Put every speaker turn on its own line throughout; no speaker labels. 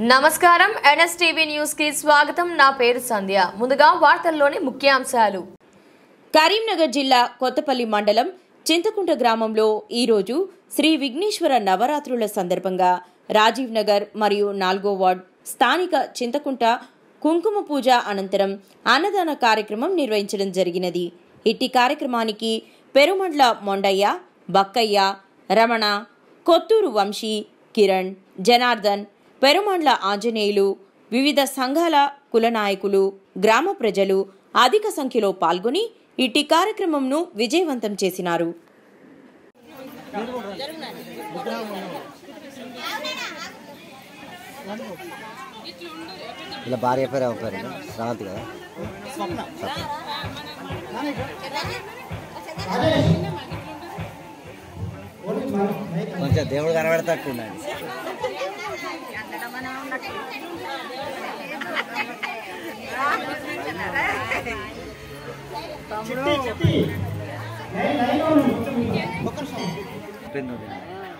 నమస్కారం NSTV news కి స్వాగతం నా పేరు సంధ్య ముందుగా వార్తల్లోని ముఖ్యాంశాలు
కరీంనగర్ జిల్లా కొత్తపల్లి మండలం చింతకుంట గ్రామంలో ఈరోజు శ్రీ విఘ్నేశ్వర నవరాత్రుల సందర్భంగా రాజీవ్ నగర్ మరియు నాలుగో వార్డ్ స్థానిక చింతకుంట కుంకుమ పూజ అనంతరం అన్నదాన కార్యక్రమం నిర్వహించడం జరిగినది ఇట్టి కార్యక్రమానికి పెరుమండ్ల మొండయ్య బక్కయ్య రమణ కొత్తూరు వంశీ కిరణ్ జనార్దన్ పెరుమండ్ల ఆంజనేయులు వివిధ సంఘాల కుల నాయకులు గ్రామ ప్రజలు అధిక సంఖ్యలో పాల్గొని ఇట్టి కార్యక్రమంను విజయవంతం చేసినారు
ఇలా భార్య పేరు ఎవరి పేరు శ్రావంతి కదా కొంచెం దేవుడు కనబడతట్టు ఉండండి చెప్పింది ఉంది.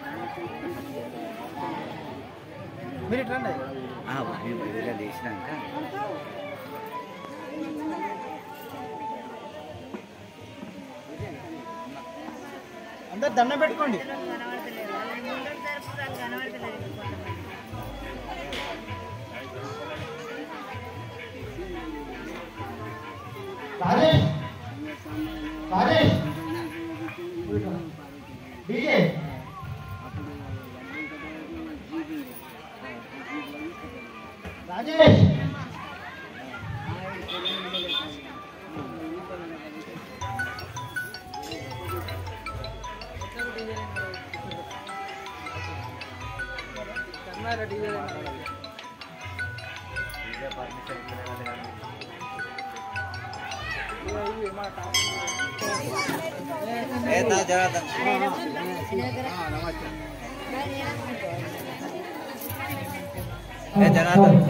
ఆ, మేము ఇలా చేసినాక
అందరు దండం పెట్టుకోండి రాజేష్ రాజేష్ డీజే రాజేష్
ఏ తా జనార్దన్. ఏ జనార్దన్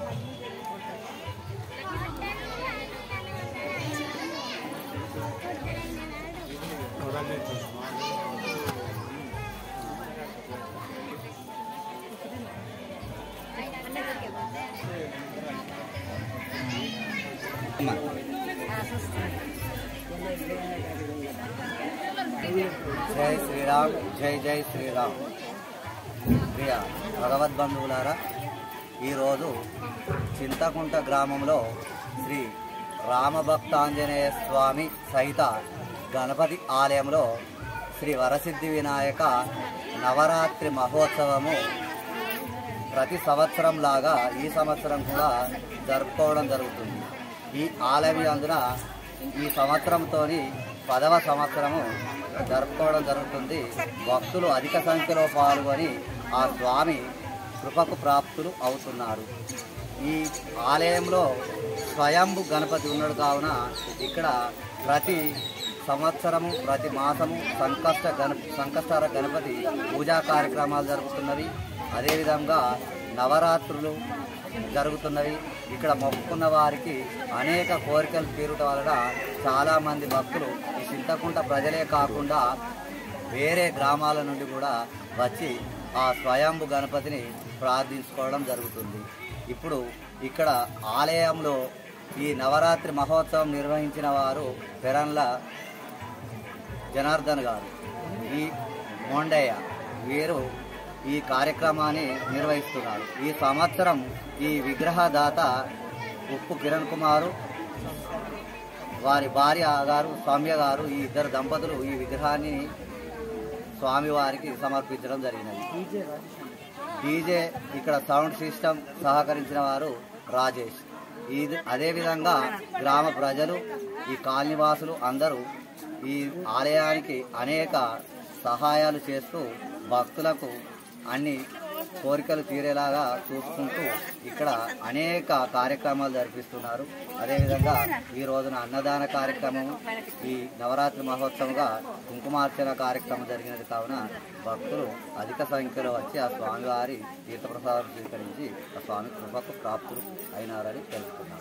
అమ్మా. జై శ్రీరామ్ జై జై శ్రీరామ్ ప్రియ భగవద్బంధువులారా ఈరోజు చింతకుంట గ్రామంలో శ్రీ రామభక్తాంజనేయ స్వామి సహిత గణపతి ఆలయంలో శ్రీ వరసిద్ధి వినాయక నవరాత్రి మహోత్సవము ప్రతి సంవత్సరం లాగా ఈ సంవత్సరం కూడా జరుపుకోవడం జరుగుతుంది ఈ ఆలయం అందున ఈ సంవత్సరంతోని పదవ సంవత్సరము జరుపుకోవడం జరుగుతుంది భక్తులు అధిక సంఖ్యలో పాల్గొని ఆ స్వామి కృపకు ప్రాప్తులు అవుతున్నారు ఈ ఆలయంలో స్వయంభు గణపతి ఉన్నాడు కావున ఇక్కడ ప్రతి సంవత్సరము ప్రతి మాసము సంకష్ట గణ సంకష్టార గణపతి పూజా కార్యక్రమాలు జరుగుతున్నవి అదేవిధంగా నవరాత్రులు జరుగుతున్నవి ఇక్కడ మొక్కుకున్న వారికి అనేక కోరికలు తీరుట వలన చాలామంది భక్తులు ఈ చింతకుంట ప్రజలే కాకుండా వేరే గ్రామాల నుండి కూడా వచ్చి ఆ స్వయంభు గణపతిని ప్రార్థించుకోవడం జరుగుతుంది ఇప్పుడు ఇక్కడ ఆలయంలో ఈ నవరాత్రి మహోత్సవం నిర్వహించిన వారు పెరన్ల జనార్దన్ గారు ఈ మోండయ్య వీరు ఈ కార్యక్రమాన్ని నిర్వహిస్తున్నారు ఈ సంవత్సరం ఈ విగ్రహదాత ఉప్పు కిరణ్ కుమారు వారి భార్య గారు సౌమ్య గారు ఈ ఇద్దరు దంపతులు ఈ విగ్రహాన్ని స్వామివారికి సమర్పించడం జరిగినది డీజే ఇక్కడ సౌండ్ సిస్టమ్ సహకరించిన వారు రాజేష్ ఇది అదేవిధంగా గ్రామ ప్రజలు ఈ కాలనివాసులు అందరూ ఈ ఆలయానికి అనేక సహాయాలు చేస్తూ భక్తులకు అన్ని కోరికలు తీరేలాగా చూసుకుంటూ ఇక్కడ అనేక కార్యక్రమాలు జరిపిస్తున్నారు అదేవిధంగా ఈ రోజున అన్నదాన కార్యక్రమం ఈ నవరాత్రి మహోత్సవంగా కుంకుమార్చన కార్యక్రమం జరిగినది కావున భక్తులు అధిక సంఖ్యలో వచ్చి ఆ స్వామివారి తీర్థప్రసాదం స్వీకరించి ఆ స్వామి కృపకు ప్రాప్తులు అయినారని తెలుసుకున్నారు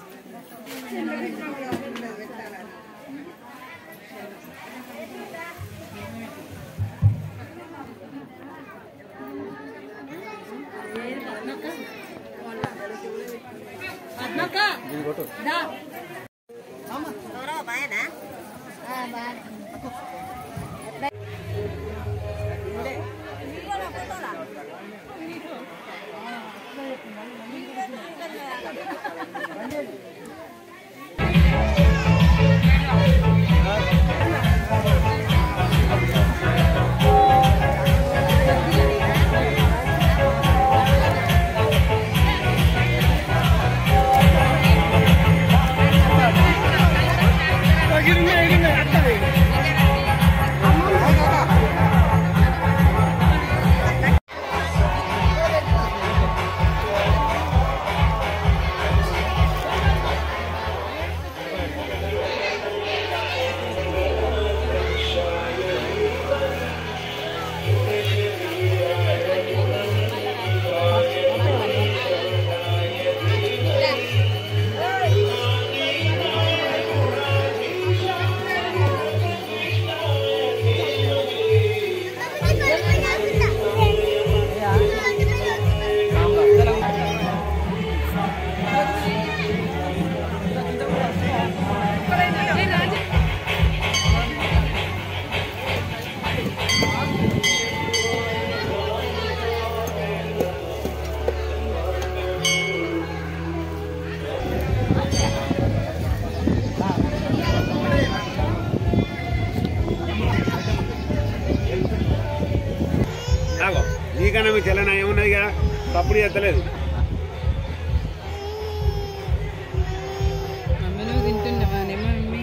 ఆగో నీకన్నా మీ తెల్లన ఏమున్నది కదా తప్పుడు ఎత్తలేదు
మమ్మీ తింటున్నావా మమ్మీ